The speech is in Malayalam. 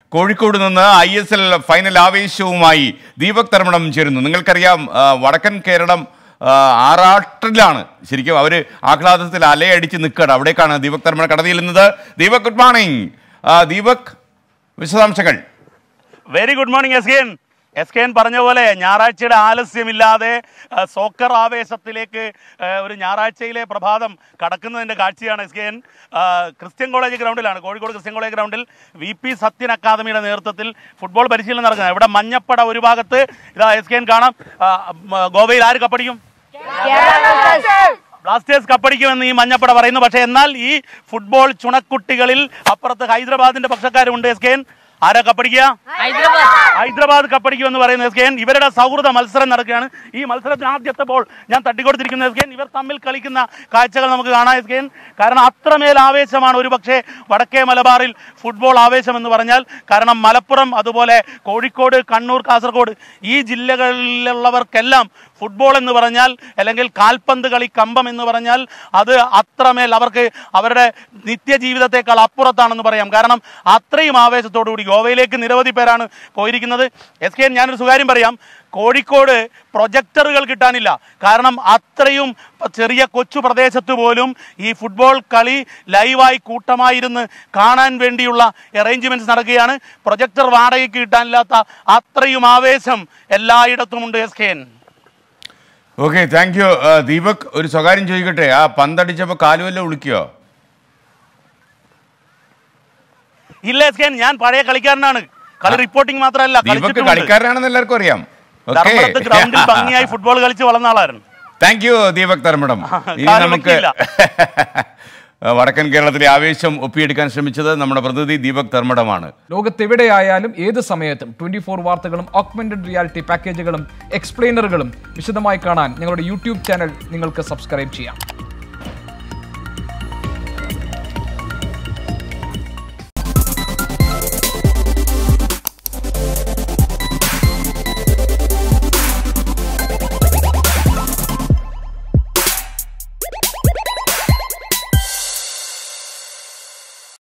കോഴിക്കോട് നിന്ന് ഐ എസ് എൽ ഫൈനൽ ആവേശവുമായി ദീപക് തർമ്മണം ചേരുന്നു നിങ്ങൾക്കറിയാം ആ, വടക്കൻ കേരളം ആ, ആറാട്ടിലാണ് ശരിക്കും അവർ ആഹ്ലാദത്തിൽ അലയടിച്ച് നിൽക്കുകയാണ് അവിടേക്കാണ് ദീപക് തർമ്മണം കടന്നു ചെല്ലുന്നത് ദീപക് ഗുഡ് മോർണിംഗ് ദീപക് വിശദാംശങ്ങൾ very good morning S K N S K N പറഞ്ഞ പോലെ ഞായറാഴ്ചയുടെ ആലസ്യമില്ലാതെ ആ, സോക്കർ ആവേശത്തിലേക്ക് ആ, ഒരു ഞായറാഴ്ചയിലെ പ്രഭാതം കടക്കുന്നതിന്റെ കാഴ്ചയാണ് എസ് കെ എൻ ആ, ക്രിസ്ത്യൻ കോളേജ് ഗ്രൗണ്ടിലാണ് കോഴിക്കോട് ക്രിസ്ത്യൻ കോളേജ് ഗ്രൗണ്ടിൽ വി പി സത്യൻ അക്കാദമിയുടെ നേതൃത്വത്തിൽ ഫുട്ബോൾ പരിശീലനം നടക്കുന്നത് ഇവിടെ മഞ്ഞപ്പട ഒരു ഭാഗത്ത് ഇതാ എസ് കെ എൻ കാണാം ആ, മ, ഗോവയിൽ ആര് കപ്പടിക്കും ബ്ലാസ്റ്റേഴ്സ് കപ്പടിക്കുമെന്ന് ഈ മഞ്ഞപ്പട പറയുന്നു പക്ഷേ എന്നാൽ ഈ ഫുട്ബോൾ ചുണക്കുട്ടികളിൽ അപ്പുറത്ത് ഹൈദരാബാദിന്റെ പക്ഷക്കാരുണ്ട് എസ് കെ എൻ ആരാ കപ്പടിക്കുക ഹൈദരാബാദ് കപ്പടിക്കുമെന്ന് പറയുന്ന എസ് കെ എൻ ഇവരുടെ സൗഹൃദ മത്സരം നടക്കുകയാണ് ഈ മത്സരത്തിന് ആദ്യത്തെ ബോൾ ഞാൻ തട്ടിക്കൊടുത്തിരിക്കുന്ന എസ് കെ എൻ ഇവർ തമ്മിൽ കളിക്കുന്ന കാഴ്ചകൾ നമുക്ക് കാണാം എസ് കെ എൻ കാരണം അത്രമേൽ ആവേശമാണ് ഒരു പക്ഷേ വടക്കേ മലബാറിൽ ഫുട്ബോൾ ആവേശം എന്ന് പറഞ്ഞാൽ കാരണം മലപ്പുറം അതുപോലെ കോഴിക്കോട് കണ്ണൂർ കാസർഗോഡ് ഈ ജില്ലകളിലുള്ളവർക്കെല്ലാം ഫുട്ബോൾ എന്ന് പറഞ്ഞാൽ അല്ലെങ്കിൽ കാൽപന്ത് കളി കമ്പം എന്ന് പറഞ്ഞാൽ അത് അത്രമേൽ അവർക്ക് അവരുടെ നിത്യജീവിതത്തെക്കാൾ അപ്പുറത്താണെന്ന് പറയാം കാരണം അത്രയും ആവേശത്തോടു കൂടി ഗോവയിലേക്ക് നിരവധി പേരാണ് പോയിരിക്കുന്നത് എസ് കെ ഞാനൊരു സുകാര്യം പറയാം കോഴിക്കോട് പ്രൊജക്ടറുകൾ കിട്ടാനില്ല കാരണം അത്രയും ചെറിയ കൊച്ചു പ്രദേശത്ത് പോലും ഈ ഫുട്ബോൾ കളി ലൈവായി കൂട്ടമായിരുന്ന് കാണാൻ വേണ്ടിയുള്ള അറേഞ്ച്മെന്റ്സ് നടക്കുകയാണ് പ്രൊജക്ടർ വാടകയ്ക്ക് കിട്ടാനില്ലാത്ത അത്രയും ആവേശം എല്ലായിടത്തുമുണ്ട് S K N okay thank you Deepak ഒരു സ്വകാര്യം ചോദിക്കട്ടെ ആ പന്തടിച്ചപ്പോൾ കാലുവല്ല ഉളിക്കോ ഇല്ല എസ് കെ എൻ ഞാൻ പഴയ കളിക്കാരനാണ് കളി റിപ്പോർട്ടിംഗ് മാത്രമല്ല ദീപക് കളിച്ചിട്ടുമുണ്ട്. കളിക്കാരനാണെന്ന് എല്ലാവർക്കും അറിയാം ധർമ്മടത്ത് ഗ്രൗണ്ടിൽ ഭംഗിയായി ഫുട്ബോൾ കളിച്ച് വളർന്ന ആളായിരുന്നു താങ്ക് യു ദീപക് തർമ്മടം ഇനി കാല് നമുക്ക് പറ്റിയില്ല. വടക്കൻ കേരളത്തിലെ ആവേശം ഒപ്പിയെടുക്കാൻ ശ്രമിച്ചത് നമ്മുടെ പ്രതിനിധി ദീപക് തർമ്മടമാണ് ലോകത്തെവിടെയായാലും ഏത് സമയത്തും ട്വന്റി ഫോർ വാർത്തകളും ഓഗ്മെന്റഡ് റിയാലിറ്റി പാക്കേജുകളും എക്സ്പ്ലെയിനറുകളും വിശദമായി കാണാൻ ഞങ്ങളുടെ യൂട്യൂബ് ചാനൽ നിങ്ങൾക്ക് സബ്സ്ക്രൈബ് ചെയ്യാം